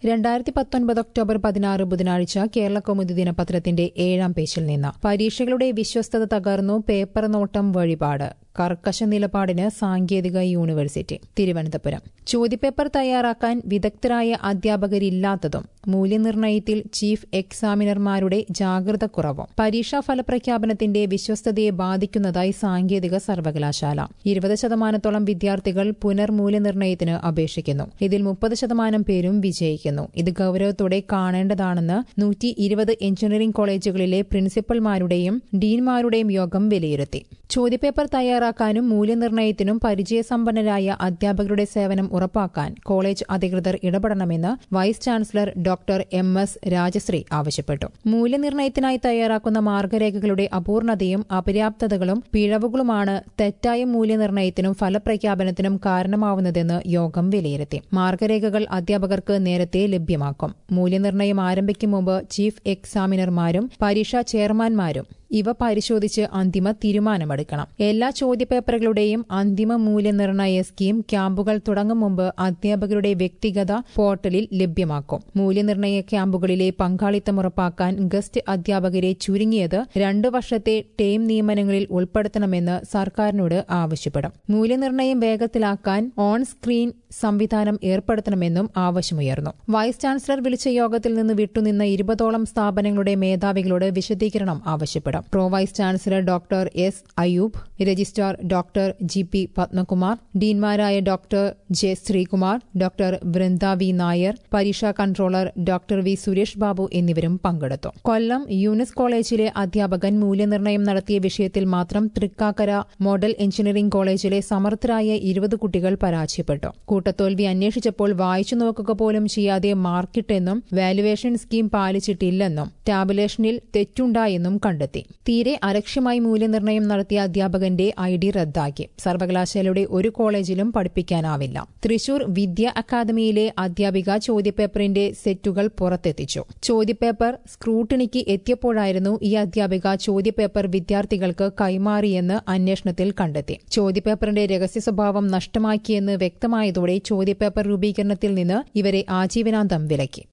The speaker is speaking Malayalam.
രണ്ടായിരത്തി പത്തൊൻപത് ഒക്ടോബർ പതിനാറ് ബുധനാഴ്ച കേരള കൗമുദി ദിനപത്രത്തിന്റെ ഏഴാം പേജിൽ നിന്ന് പരീക്ഷകളുടെ വിശ്വസ്തത തകർന്നു പേപ്പർ നോട്ടം വഴിപാട് കർക്കശ നിലപാടിന് സാങ്കേതിക യൂണിവേഴ്സിറ്റി തിരുവനന്തപുരം ചോദ്യപേപ്പർ തയ്യാറാക്കാൻ വിദഗ്ധരായ അധ്യാപകരില്ലാത്തതും മൂല്യനിർണ്ണയത്തിൽ ചീഫ് എക്സാമിനർമാരുടെ ജാഗ്രത കുറവും പരീക്ഷാ ഫലപ്രഖ്യാപനത്തിന്റെ വിശ്വസ്തതയെ ബാധിക്കുന്നതായി സാങ്കേതിക സർവകലാശാല ഇരുപത് ശതമാനത്തോളം വിദ്യാർത്ഥികൾ പുനർമൂല്യനിർണ്ണയത്തിന് അപേക്ഷിക്കുന്നു ഇതിൽ മുപ്പത് ശതമാനം പേരും വിജയിക്കുന്നു ഇത് ഗൌരവത്തോടെ കാണേണ്ടതാണെന്ന് നൂറ്റി ഇരുപത് എഞ്ചിനീയറിംഗ് കോളേജുകളിലെ പ്രിൻസിപ്പൽമാരുടെയും ഡീൻമാരുടെയും യോഗം വിലയിരുത്തി ചോദ്യപേപ്പർ തയ്യാറാക്കാനും മൂല്യനിർണ്ണയത്തിനും പരിചയസമ്പന്നരായ അധ്യാപകരുടെ സേവനം ഉറപ്പാക്കാൻ കോളേജ് അധികൃതർ ഇടപെടണമെന്ന് vice chancellor doctor M S Rajashree ആവശ്യപ്പെട്ടു മൂല്യനിർണ്ണയത്തിനായി തയ്യാറാക്കുന്ന മാർഗരേഖകളുടെ അപൂർണതയും അപര്യാപ്തതകളും പിഴവുകളുമാണ് തെറ്റായ മൂല്യനിർണ്ണയത്തിനും ഫലപ്രഖ്യാപനത്തിനും കാരണമാവുന്നതെന്ന് യോഗം വിലയിരുത്തി മാർഗരേഖകൾ അധ്യാപകർക്ക് നേരത്തെ ലഭ്യമാക്കും മൂല്യനിർണ്ണയം ആരംഭിക്കും മുമ്പ് ചീഫ് എക്സാമിനർമാരും പരീക്ഷാ ചെയർമാൻമാരും ഇവ പരിശോധിച്ച് അന്തിമ തീരുമാനമെടുക്കണം എല്ലാ ചോദ്യപേപ്പറുകളുടെയും അന്തിമ മൂല്യനിർണ്ണയ സ്കീം ക്യാമ്പുകൾ തുടങ്ങും മുമ്പ് അധ്യാപകരുടെ വ്യക്തിഗത പോർട്ടലിൽ ലഭ്യമാക്കും മൂല്യനിർണ്ണയ ക്യാമ്പുകളിലെ പങ്കാളിത്തം ഉറപ്പാക്കാൻ ഗസ്റ്റ് അധ്യാപകരെ ചുരുങ്ങിയത് രണ്ടു വർഷത്തെ ടേം നിയമനങ്ങളിൽ ഉൾപ്പെടുത്തണമെന്ന് സർക്കാരിനോട് ആവശ്യപ്പെടും മൂല്യനിർണ്ണയം വേഗത്തിലാക്കാൻ ഓൺ സ്ക്രീൻ സംവിധാനം ഏർപ്പെടുത്തണമെന്നും ആവശ്യമുയർന്നു വൈസ് ചാൻസലർ വിളിച്ച യോഗത്തിൽ നിന്ന് വിട്ടുനിന്ന ഇരുപതോളം സ്ഥാപനങ്ങളുടെ മേധാവികളോട് വിശദീകരണം ആവശ്യപ്പെടും pro vice chancellor doctor S Ayub registrar doctor G P Padmakumar ഡീൻമാരായ doctor J Sreekumar doctor Vrinda V Nair പരീക്ഷാ controller doctor V Suresh Babu എന്നിവരും പങ്കെടുത്തു കൊല്ലം യൂനിസ് കോളേജിലെ അധ്യാപകൻ മൂല്യനിർണ്ണയം നടത്തിയ വിഷയത്തിൽ മാത്രം തൃക്കാക്കര മോഡൽ എഞ്ചിനീയറിംഗ് കോളേജിലെ സമർത്ഥരായ ഇരുപത് കുട്ടികൾ പരാജയപ്പെട്ടു കൂട്ടത്തോൽവി അന്വേഷിച്ചപ്പോൾ വായിച്ചു നോക്കുക പോലും ചെയ്യാതെ മാർക്കിട്ടെന്നും വാലുവേഷൻ സ്കീം പാലിച്ചിട്ടില്ലെന്നും ടാബുലേഷനിൽ തെറ്റുണ്ടായെന്നും കണ്ടെത്തി തീരെ അലക്ഷ്യമായി മൂല്യനിർണ്ണയം നടത്തിയ അധ്യാപകന്റെ ഐ ഡി റദ്ദാക്കി സർവകലാശാലയുടെ ഒരു കോളേജിലും പഠിപ്പിക്കാനാവില്ല തൃശൂർ വിദ്യ അക്കാദമിയിലെ അധ്യാപിക ചോദ്യപേപ്പറിന്റെ സെറ്റുകൾ പുറത്തെത്തിച്ചു ചോദ്യപേപ്പർ സ്ക്രൂട്ടിണിക്ക് എത്തിയപ്പോഴായിരുന്നു ഈ അധ്യാപിക ചോദ്യപേപ്പർ വിദ്യാർത്ഥികൾക്ക് കൈമാറിയെന്ന് അന്വേഷണത്തിൽ കണ്ടെത്തി ചോദ്യപേപ്പറിന്റെ രഹസ്യ സ്വഭാവം നഷ്ടമാക്കിയെന്ന് വ്യക്തമായതോടെ ചോദ്യപേപ്പർ രൂപീകരണത്തിൽ നിന്ന് ഇവരെ ആജീവനാന്തം വിലക്കി